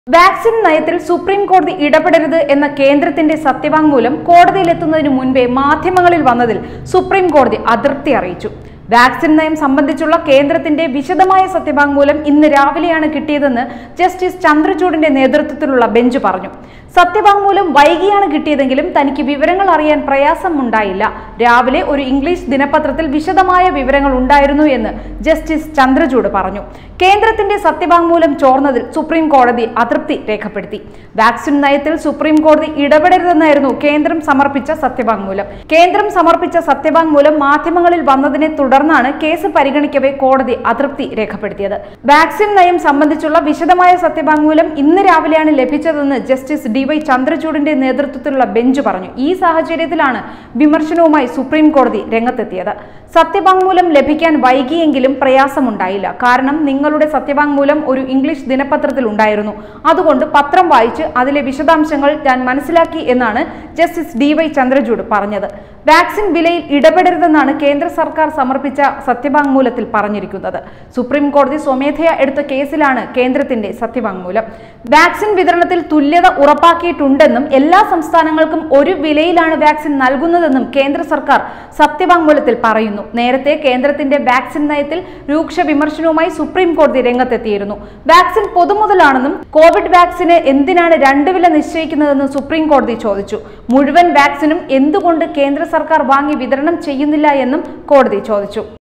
vaccine നയത്തിൽ supreme കോടതി ഇടപെടരുത് എന്ന കേന്ദ്രത്തിന്റെ സത്യവാങ്മൂലം കോടതിയിലെത്തുന്നതിന് മുൻപേ മാധ്യമങ്ങളിൽ വന്നതിൽ സുപ്രീം കോടതി അതൃപ്തി അറിയിച്ചു വാക്സിൻ നയം സംബന്ധിച്ചുള്ള കേന്ദ്രത്തിന്റെ വിശദമായ സത്യവാങ്മൂലം ഇന്ന് രാവിലെയാണ് കിട്ടിയതെന്ന് ജസ്റ്റിസ് ചന്ദ്രചൂഡിന്റെ നേതൃത്വത്തിലുള്ള ബെഞ്ച് പറഞ്ഞു സത്യവാങ്മൂലം വൈകിയാണ് കിട്ടിയതെങ്കിലും തനിക്ക് വിവരങ്ങൾ അറിയാൻ പ്രയാസമുണ്ടായില്ല രാവിലെ ഒരു ഇംഗ്ലീഷ് ദിനപത്രത്തിൽ വിശദമായ വിവരങ്ങൾ ഉണ്ടായിരുന്നു എന്ന് ജസ്റ്റിസ് ചന്ദ്രചൂഡ് പറഞ്ഞു കേന്ദ്രത്തിന്റെ സത്യവാങ്മൂലം ചോർന്നതിൽ സുപ്രീം കോടതി അതൃപ്തി രേഖപ്പെടുത്തി വാക്സിൻ നയത്തിൽ സുപ്രീം കോടതി ഇടപെടരുതെന്നായിരുന്നു കേന്ദ്രം സമർപ്പിച്ച സത്യവാങ്മൂലം കേന്ദ്രം സമർപ്പിച്ച സത്യവാങ്മൂലം മാധ്യമങ്ങളിൽ വന്നതിനെ തുടർന്നാണ് കേസ് പരിഗണിക്കവേ കോടതി അതൃപ്തി രേഖപ്പെടുത്തിയത് വാക്സിൻ നയം സംബന്ധിച്ചുള്ള വിശദമായ സത്യവാങ്മൂലം ഇന്ന് രാവിലെയാണ് ലഭിച്ചതെന്ന് ജസ്റ്റിസ് ഡി വൈ ചന്ദ്രചൂഡിന്റെ നേതൃത്വത്തിലുള്ള ബെഞ്ച് പറഞ്ഞു ഈ സാഹചര്യത്തിലാണ് വിമർശനവുമായി സുപ്രീം കോടതി രംഗത്തെത്തിയത് സത്യവാങ്മൂലം ലഭിക്കാൻ വൈകിയെങ്കിലും പ്രയാസമുണ്ടായില്ല കാരണം നിങ്ങളുടെ സത്യവാങ്മൂലം ഒരു ഇംഗ്ലീഷ് ദിനപത്രത്തിൽ ഉണ്ടായിരുന്നു അതുകൊണ്ട് പത്രം വായിച്ച് അതിലെ വിശദാംശങ്ങൾ ഞാൻ മനസ്സിലാക്കി എന്നാണ് ജസ്റ്റിസ് ഡി വൈ ചന്ദ്രചൂഡ് പറഞ്ഞത് വാക്സിൻ വിലയിൽ ഇടപെടരുതെന്നാണ് കേന്ദ്ര സർക്കാർ സമർപ്പിച്ച സത്യവാങ്മൂലത്തിൽ പറഞ്ഞിരിക്കുന്നത് സുപ്രീം കോടതി സ്വമേധയാ എടുത്ത കേസിലാണ് കേന്ദ്രത്തിന്റെ സത്യവാങ്മൂലം വാക്സിൻ വിതരണത്തിൽ തുല്യത ഉറപ്പാക്കിയിട്ടുണ്ടെന്നും എല്ലാ സംസ്ഥാനങ്ങൾക്കും ഒരു വിലയിലാണ് വാക്സിൻ നൽകുന്നതെന്നും കേന്ദ്ര സർക്കാർ സത്യവാങ്മൂലത്തിൽ പറയുന്നു നേരത്തെ കേന്ദ്രത്തിന്റെ വാക്സിൻ നയത്തിൽ രൂക്ഷ വിമർശനവുമായി സുപ്രീം കോടതി രംഗത്തെത്തിയിരുന്നു വാക്സിൻ പൊതുമുതലാണെന്നും കോവിഡ് വാക്സിന് എന്തിനാണ് രണ്ട് വില നിശ്ചയിക്കുന്നതെന്ന് സുപ്രീം കോടതി ചോദിച്ചു മുഴുവൻ വാക്സിനും എന്തുകൊണ്ട് കേന്ദ്ര സർക്കാർ വാങ്ങി വിതരണം ചെയ്യുന്നില്ല എന്നും കോടതി ചോദിച്ചു